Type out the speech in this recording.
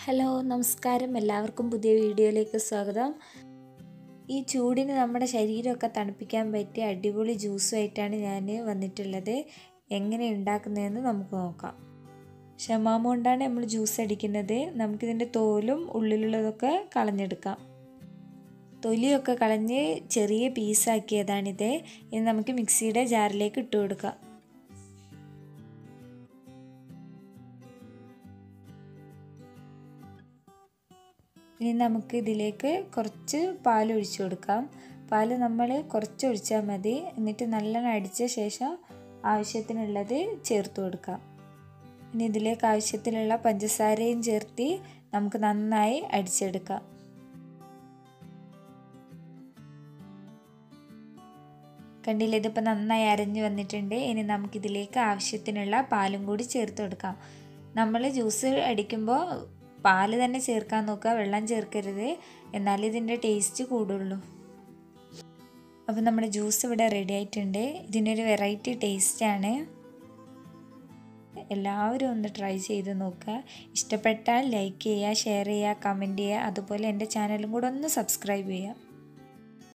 hello നമസ്കാരം എല്ലാവർക്കും പുതിയ വീഡിയോയിലേക്ക് സ്വാഗതം ഈ ചൂടിന് നമ്മുടെ ശരീരമൊക്കെ തണുപ്പിക്കാൻ പറ്റിയ അടിപൊളി ജ്യൂസുമായിട്ടാണ് ഞാൻ വന്നിട്ടുള്ളത് എങ്ങനെ ഉണ്ടാക്കുന്നതെന്ന് നമുക്ക് നോക്കാം ഷമാമ കൊണ്ടാണ് നമ്മൾ ജ്യൂസ് അടിക്കുന്നത് നമുക്കിതിൻ്റെ തോലും ഉള്ളിലുള്ളതൊക്കെ കളഞ്ഞെടുക്കാം തൊലിയൊക്കെ കളഞ്ഞ് ചെറിയ പീസാക്കിയതാണിത് ഇനി നമുക്ക് മിക്സിയുടെ ജാറിലേക്ക് ഇട്ട് കൊടുക്കാം ഇനി നമുക്ക് ഇതിലേക്ക് കുറച്ച് പാൽ ഒഴിച്ചു കൊടുക്കാം പാൽ നമ്മൾ കുറച്ച് ഒഴിച്ചാൽ മതി എന്നിട്ട് നല്ലോണം അടിച്ച ശേഷം ആവശ്യത്തിനുള്ളത് ചേർത്ത് കൊടുക്കാം ഇനി ഇതിലേക്ക് ആവശ്യത്തിനുള്ള പഞ്ചസാരയും ചേർത്ത് നമുക്ക് നന്നായി അടിച്ചെടുക്കാം കണ്ടില്ലേ ഇതിപ്പോൾ നന്നായി അരഞ്ഞു വന്നിട്ടുണ്ട് ഇനി നമുക്കിതിലേക്ക് ആവശ്യത്തിനുള്ള പാലും കൂടി ചേർത്ത് കൊടുക്കാം നമ്മൾ ജ്യൂസ് അടിക്കുമ്പോൾ പാല് തന്നെ ചേർക്കാൻ നോക്കുക വെള്ളം ചേർക്കരുത് എന്നാലേ ഇതിൻ്റെ ടേസ്റ്റ് കൂടുള്ളൂ അപ്പോൾ നമ്മുടെ ജ്യൂസ് ഇവിടെ റെഡി ആയിട്ടുണ്ട് ഇതിനൊരു വെറൈറ്റി ടേസ്റ്റാണ് എല്ലാവരും ഒന്ന് ട്രൈ ചെയ്ത് നോക്കുക ഇഷ്ടപ്പെട്ടാൽ ലൈക്ക് ചെയ്യുക ഷെയർ ചെയ്യുക കമൻറ്റ് ചെയ്യുക അതുപോലെ എൻ്റെ ചാനലും കൂടെ ഒന്ന് സബ്സ്ക്രൈബ് ചെയ്യുക